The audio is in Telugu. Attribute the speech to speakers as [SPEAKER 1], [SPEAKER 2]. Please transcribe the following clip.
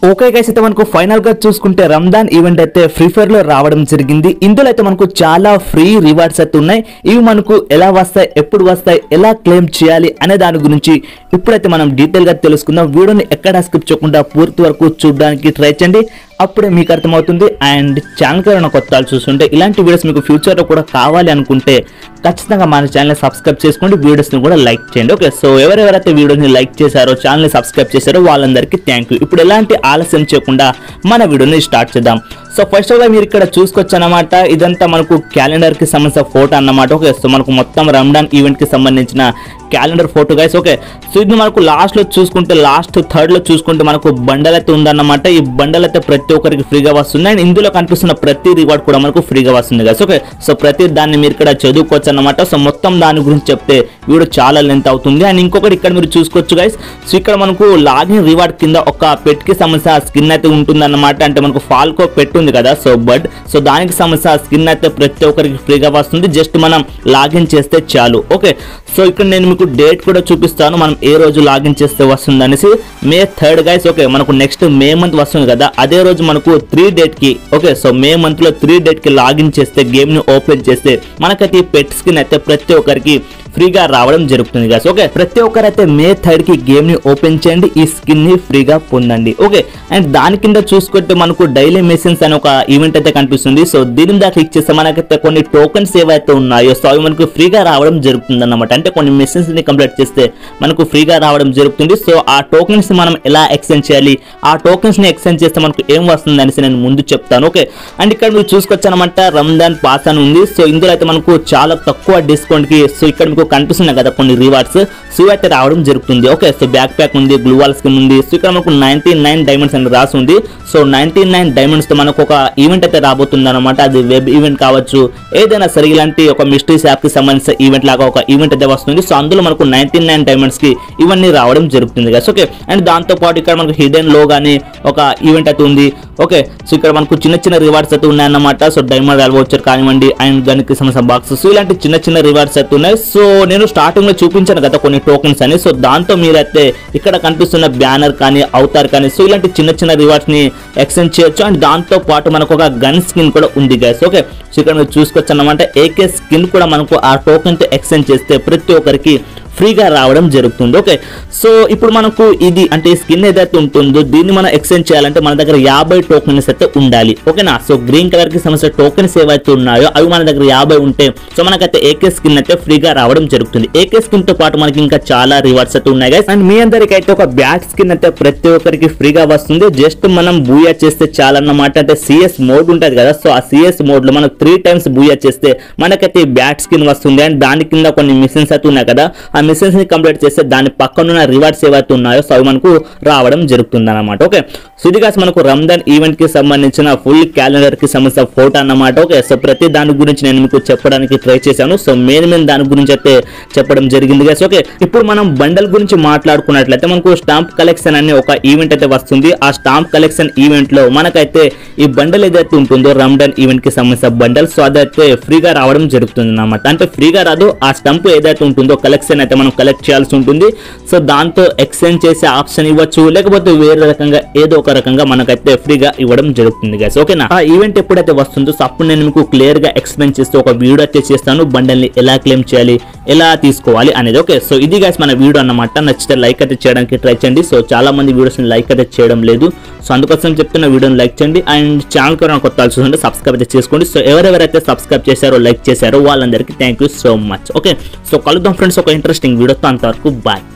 [SPEAKER 1] ఓకే గైస్ అయితే మనకు ఫైనల్ గా చూసుకుంటే రంజాన్ ఈవెంట్ అయితే ఫ్రీ ఫైర్ లో రావడం జరిగింది ఇందులో అయితే మనకు చాలా ఫ్రీ రివార్డ్స్ అయితే ఉన్నాయి ఇవి మనకు ఎలా వస్తాయి ఎప్పుడు వస్తాయి ఎలా క్లెయిమ్ చేయాలి అనే దాని గురించి ఇప్పుడైతే మనం డీటెయిల్ గా తెలుసుకుందాం వీడియోని ఎక్కడ స్కిప్ చేయకుండా పూర్తి వరకు చూడడానికి ట్రై చేయండి అప్పుడే మీకు అర్థమవుతుంది అండ్ ఛానల్ ఏమైనా కొత్త వాళ్ళు చూస్తుంటే ఇలాంటి వీడియోస్ మీకు ఫ్యూచర్ లో కూడా కావాలి అనుకుంటే ఖచ్చితంగా మన ఛానల్ సబ్స్క్రైబ్ చేసుకోండి వీడియోస్ ని కూడా లైక్ చేయండి ఓకే సో ఎవరెవరైతే వీడియోని లైక్ చేశారో ఛానల్ సబ్స్క్రైబ్ చేశారో వాళ్ళందరికీ థ్యాంక్ యూ ఇప్పుడు ఎలాంటి ఆలస్యం చేయకుండా మన వీడియోని స్టార్ట్ చేద్దాం సో ఫస్ట్ ఆఫ్ ఆల్ మీరు ఇక్కడ చూసుకోవచ్చు అన్నమాట ఇదంతా మనకు క్యాలెండర్ కి సంబంధించిన ఫోటో అన్నమాట ఓకే సో మనకు మొత్తం రంజాన్ ఈవెంట్ కి సంబంధించిన calendar photo guys okay so ఇది మనకు లాస్ట్ లో చూసుకుంటే లాస్ట్ థర్డ్ లో చూసుకుంటే మనకు బండల్ అయితే ఉందన్నమాట ఈ బండల్ అయితే ప్రతి ఒక్కరికి ఫ్రీగా వస్తుంది అండ్ ఇందులో కనిపిస్తున్న ప్రతి రివార్డ్ కూడా మనకు ఫ్రీగా వస్తుంది గైస్ ఓకే సో ప్రతి దాన్ని మీరు ఇక్కడ చదువుకోవచ్చు అన్నమాట సో మొత్తం దాని గురించి చెప్తే వీడియో చాలా లెంత్ అవుతుంది అండ్ ఇంకొకటి ఇక్కడ మీరు చూసుకోవచ్చు గైస్ సో ఇక్కడ మనకు లాగిన్ రివార్డ్ కింద ఒక పెట్ కి సంబంధించిన స్కిన్ అయితే ఉంటుంది అన్నమాట అంటే మనకు ఫాల్కో పెట్ ఉంది కదా సో బడ్ సో దానికి సంబంధించిన స్కిన్ అయితే ప్రతి ఒక్కరికి ఫ్రీగా వస్తుంది జస్ట్ మనం లాగిన్ చేస్తే చాలు ఓకే సో ఇక్కడ నేను మీకు డేట్ కూడా చూపిస్తాను మనం ఏ రోజు లాగిన్ చేస్తే వస్తుంది అనేసి మే థర్డ్ గైస్ ఓకే మనకు నెక్స్ట్ మే మంత్ వస్తుంది కదా అదే రోజు మనకు త్రీ డేట్ కి ఓకే సో మే మంత్ లో త్రీ డేట్ కి లాగిన్ చేస్తే గేమ్ ని ఓపెన్ చేస్తే మనకైతే ఈ పెట్ స్కిన్ అయితే ప్రతి ఒక్కరికి ఫ్రీగా రావడం జరుగుతుంది గాస్ ఓకే ప్రతి ఒక్కరైతే మే థర్డ్ కి గేమ్ ని ఓపెన్ చేయండి ఈ స్కిన్ ని ఫ్రీగా పొందండి ఓకే అండ్ దాని కింద చూసుకుంటే మనకు డైలీ మెషన్స్ అనే ఒక ఈవెంట్ అయితే కనిపిస్తుంది సో దీని మీద క్లిక్ చేస్తే మనకైతే కొన్ని టోకన్స్ ఏవైతే ఉన్నాయో సో అవి మనకు ఫ్రీగా రావడం జరుగుతుంది అన్నమాట అంటే కొన్ని మెషన్స్ ని కంప్లీట్ చేస్తే మనకు ఫ్రీగా రావడం జరుగుతుంది సో ఆ టోకన్స్ మనం ఎలా ఎక్స్చేంజ్ చేయాలి ఆ టోకన్స్ ని ఎక్స్చేంజ్ చేస్తే మనకు ఏం వస్తుంది అనేసి నేను ముందు చెప్తాను ఓకే అండ్ ఇక్కడ మీరు చూసుకోవచ్చు అనమాట రంజాన్ పాస్ అని ఉంది సో ఇందులో అయితే మనకు చాలా తక్కువ డిస్కౌంట్ కి సో ఇక్కడ మీకు కనిపిస్తున్నాయి కదా కొన్ని రివార్డ్స్ సో ఇవి అయితే రావడం జరుగుతుంది ఓకే సో బ్యాక్ ప్యాక్ ఉంది గ్లూవాల్ స్కిన్ ఉంది సో ఇక్కడ మనకు నైన్టీ నైన్ డైమండ్స్ అని రాసి ఉంది సో నైన్టీ నైన్ డైమండ్స్ తో మనకు ఒక ఈవెంట్ అయితే రాబోతుంది అనమాట అది వెబ్ ఈవెంట్ కావచ్చు ఏదైనా సరే ఇలాంటి ఒక మిస్టరీస్ యాప్ కి సంబంధించిన ఈవెంట్ లాగా ఒక ఈవెంట్ అయితే వస్తుంది సో అందులో మనకు నైన్టీ నైన్ డైమండ్స్ కి ఇవన్నీ రావడం జరుగుతుంది కదా ఓకే అండ్ దాంతో పాటు ఇక్కడ మనకు హిడెన్ లో గానీ ఒక ఈవెంట్ అయితే ఉంది ఓకే సో ఇక్కడ మనకు చిన్న చిన్న రివార్డ్స్ అయితే ఉన్నాయన్నమాట సో డైమండ్ రాల్ వోచర్ కానివ్వండి అండ్ దానికి సంబంధించిన బాక్స్ సో ఇలాంటి చిన్న చిన్న రివార్డ్స్ అయితే ఉన్నాయి సో నేను స్టార్టింగ్ లో చూపించాను కదా కొన్ని టోకెన్స్ అని సో దాంతో మీరైతే ఇక్కడ కనిపిస్తున్న బ్యానర్ కానీ అవుతారు కానీ సో ఇలాంటి చిన్న చిన్న రివార్డ్స్ ని ఎక్స్చేంజ్ చేయొచ్చు అండ్ దాంతో పాటు మనకు ఒక గన్ స్కిన్ కూడా ఉంది గైస్ ఓకే సో ఇక్కడ మీరు చూసుకోవచ్చు అన్నమాట ఏకే స్కిన్ కూడా మనకు ఆ టోకెన్ తో ఎక్స్చేంజ్ చేస్తే ప్రతి ఒక్కరికి ఫ్రీగా రావడం జరుగుతుంది ఓకే సో ఇప్పుడు మనకు ఇది అంటే స్కిన్ ఏదైతే ఉంటుందో దీన్ని మనం ఎక్స్చేంజ్ చేయాలంటే మన దగ్గర యాభై టోకెన్స్ అయితే ఉండాలి ఓకేనా సో గ్రీన్ కలర్ కి సంబంధించిన టోకెన్స్ ఏవైతే ఉన్నాయో అవి మన దగ్గర యాభై ఉంటే సో మనకైతే ఏకే స్కిన్ అయితే ఫ్రీగా రావడం జరుగుతుంది ఏకే స్కిన్ తో పాటు మనకి ఇంకా చాలా రివార్డ్స్ అయితే ఉన్నాయి guys. అండ్ మీ అందరికి అయితే ఒక బ్యాట్ స్కిన్ అయితే ప్రతి ఒక్కరికి ఫ్రీగా వస్తుంది జస్ట్ మనం బూయా చేస్తే చాలన్నమాట అంటే సిఎస్ మోడ్ ఉంటుంది కదా సో ఆ సిఎస్ మోడ్ లో మనం త్రీ టైమ్స్ బూయా చేస్తే మనకైతే బ్యాట్ స్కిన్ వస్తుంది అండ్ దాని కింద కొన్ని మిషన్స్ అయితే ఉన్నాయి కదా ఆ మిషన్స్ ని కంప్లీట్ చేస్తే దాని పక్కన ఉన్న రివార్డ్స్ ఏవైతే ఉన్నాయో సో అవి మనకు రావడం జరుగుతుంది అనమాట ఓకే సో ఇది guys మనకు రంజాన్ ఈవెంట్ కి సంబంధించిన ఫుల్ క్యాలెండర్ కి సంబంధించిన ఫోటో అన్నమాట ఓకే సో ప్రతి దాని గురించి నేను మీకు చెప్పడానికి ట్రై చేశాను సో మెయిన్ మెయిన్ దాని గురించి అయితే చెప్పడం జరిగింది గైస్ ఓకే ఇప్పుడు మనం బండల్ గురించి మాట్లాడుకున్నట్లయితే మనకు స్టాంప్ కలెక్షన్ అనే ఒక ఈవెంట్ అయితే వస్తుంది ఆ స్టాంప్ కలెక్షన్ ఈవెంట్ లో మనకైతే ఈ బండల్ ఏదైతే ఉంటుందో రంజాన్ ఈవెంట్ కి సంబంధించిన బండల్ సో అదైతే ఫ్రీగా రావడం జరుగుతుంది అన్నమాట అంటే ఫ్రీగా రాదు ఆ స్టంప్ ఏదైతే ఉంటుందో కలెక్షన్ అయితే మనం కలెక్ట్ చేయాల్సి ఉంటుంది సో దాంతో ఎక్స్చేంజ్ చేసే ఆప్షన్ ఇవ్వచ్చు లేకపోతే వేరే రకంగా ఏదో ఒక రకంగా మనకైతే ఫ్రీగా ఇవ్వడం జరుగుతుంది గైస్ ఓకేనా ఆ ఈవెంట్ ఎప్పుడైతే వస్తుందో సో అప్పుడు నేను మీకు క్లియర్ గా ఎక్స్ప్లెయిన్ చేస్తూ ఒక వీడియో అయితే చేస్తాను బండల్ ని ఎలా క్లెయిమ్ చేయాలి ఎలా తీసుకోవాలి అనేది ఓకే సో ఇది గైస్ మన వీడియో అన్నమాట నచ్చితే లైక్ అయితే చేయడానికి ట్రై చేయండి సో చాలా మంది వీడియోస్ ని లైక్ అయితే చేయడం లేదు సో అందుకోసం చెప్తున్న వీడియోని లైక్ చేయండి అండ్ ఛానల్ కూడా కొత్త వాళ్ళు చూస్తుంటే సబ్స్క్రైబ్ అయితే చేసుకోండి సో ఎవరెవరైతే సబ్స్క్రైబ్ చేశారో లైక్ చేశారో వాళ్ళందరికీ thank you so much okay so కలుద్దాం ఫ్రెండ్స్ ఒక ఇంట్రెస్టింగ్ వీడియోతో అంతవరకు బాయ్